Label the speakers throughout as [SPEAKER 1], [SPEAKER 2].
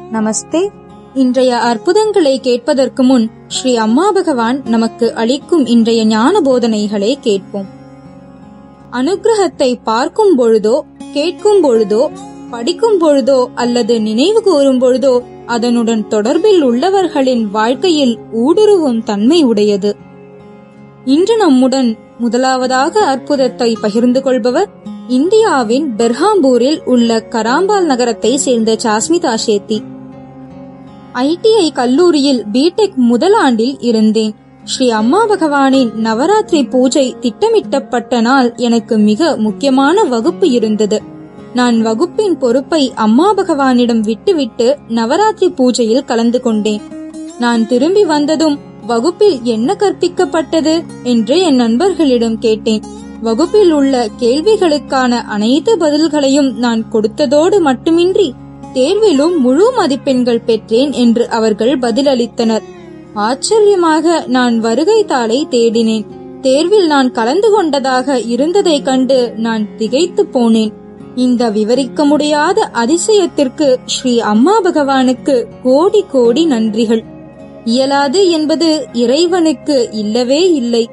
[SPEAKER 1] நமஸ்தே இன்றைய அற்புதங்களை கேட்பதற்கு முன் ஸ்ரீ அம்மா பகவான் நமக்கு அளிக்கும் இன்றைய ஞான போதனைகளை கேட்போம் அனுக்கிரகத்தை பார்க்கும் பொழுதோ கேட்கும் பொழுதோ படிக்கும் பொழுதோ அல்லது நினைவு கூறும் பொழுதோ அதனுடன் தொடர்பில் உள்ளவர்களின் வாழ்க்கையில் ஊடுருவும் தன்மை உடையது இன்று நம்முடன் முதலாவதாக அற்புதத்தை பகிர்ந்து கொள்பவர் இந்தியாவின் பெர்ஹாம்பூரில் உள்ள கராம்பால் நகரத்தை சேர்ந்த சாஸ்மிதா ஷேத்தி ஐடிஐ கல்லூரியில் பிடெக் முதல் ஆண்டில் இருந்தேன் ஸ்ரீ அம்மா பகவானின் நவராத்திரி பூஜை திட்டமிட்டப்பட்ட நாள் எனக்கு மிக முக்கியமான வகுப்பு இருந்தது நான் வகுப்பின் பொறுப்பை அம்மா பகவானிடம் விட்டுவிட்டு நவராத்திரி பூஜையில் கலந்து கொண்டேன் நான் திரும்பி வந்ததும் வகுப்பில் என்ன கற்பிக்கப்பட்டது என்று என் நண்பர்களிடம் கேட்டேன் வகுப்பில் உள்ள கேள்விகளுக்கான அனைத்து பதில்களையும் நான் கொடுத்ததோடு மட்டுமின்றி தேர்விலும் முழு மதிப்பெண்கள் பெற்றேன் என்று அவர்கள் பதிலளித்தனர் ஆச்சரியமாக நான் வருகை தாளை தேடினேன் தேர்வில் நான் கலந்து கொண்டதாக இருந்ததைக் கண்டு நான் திகைத்து போனேன் இந்த விவரிக்க முடியாத அதிசயத்திற்கு ஸ்ரீ அம்மா பகவானுக்கு கோடி கோடி நன்றிகள் இயலாது என்பது இறைவனுக்கு இல்லவே இல்லை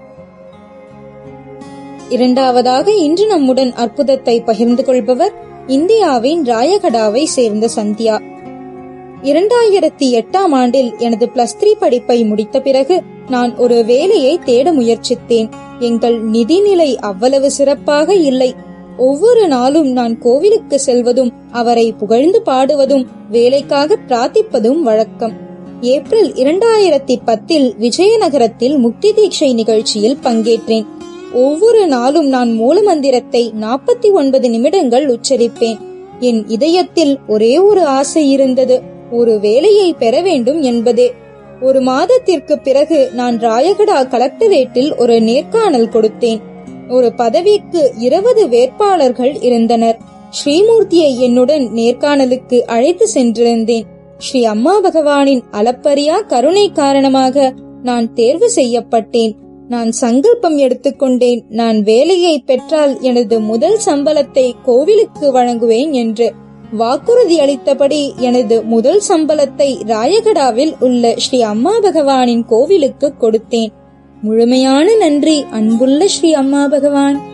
[SPEAKER 1] இரண்டாவதாக இன்று நம்முடன் அற்புதத்தை பகிர்ந்து கொள்பவர் இந்தியாவின் ராயகடாவை சேர்ந்த சந்தியா இரண்டாயிரத்தி எட்டாம் ஆண்டில் எனது பிளஸ் த்ரீ படிப்பை முடித்த பிறகு நான் ஒரு வேலையை தேட முயற்சித்தேன் எங்கள் நிதிநிலை அவ்வளவு சிறப்பாக இல்லை ஒவ்வொரு நாளும் நான் கோவிலுக்கு செல்வதும் அவரை புகழ்ந்து பாடுவதும் வேலைக்காக பிரார்த்திப்பதும் வழக்கம் ஏப்ரல் இரண்டாயிரத்தி பத்தில் விஜயநகரத்தில் முக்தி தீட்சை நிகழ்ச்சியில் பங்கேற்றேன் ஒவ்வொரு நாளும் நான் மூலமந்திரத்தை நாற்பத்தி ஒன்பது நிமிடங்கள் உச்சரிப்பேன் என் இதயத்தில் ஒரே ஒரு ஆசை இருந்தது ஒரு வேலையை பெற வேண்டும் என்பதே ஒரு மாதத்திற்கு பிறகு நான் ராயகடா கலெக்டரேட்டில் ஒரு நேர்காணல் கொடுத்தேன் ஒரு பதவிக்கு இருபது வேட்பாளர்கள் இருந்தனர் ஸ்ரீமூர்த்தியை என்னுடன் நேர்காணலுக்கு அழைத்து சென்றிருந்தேன் ஸ்ரீ அம்மா பகவானின் அளப்பரியா கருணை காரணமாக நான் தேர்வு செய்யப்பட்டேன் நான் சங்கல்பம் எடுத்துக்கொண்டேன் நான் வேலையை பெற்றால் எனது முதல் சம்பளத்தை கோவிலுக்கு வழங்குவேன் என்று வாக்குறுதி அளித்தபடி எனது முதல் சம்பளத்தை ராயகடாவில் உள்ள ஸ்ரீ அம்மா பகவானின் கோவிலுக்கு கொடுத்தேன் முழுமையான நன்றி அன்புள்ள ஸ்ரீ அம்மா பகவான்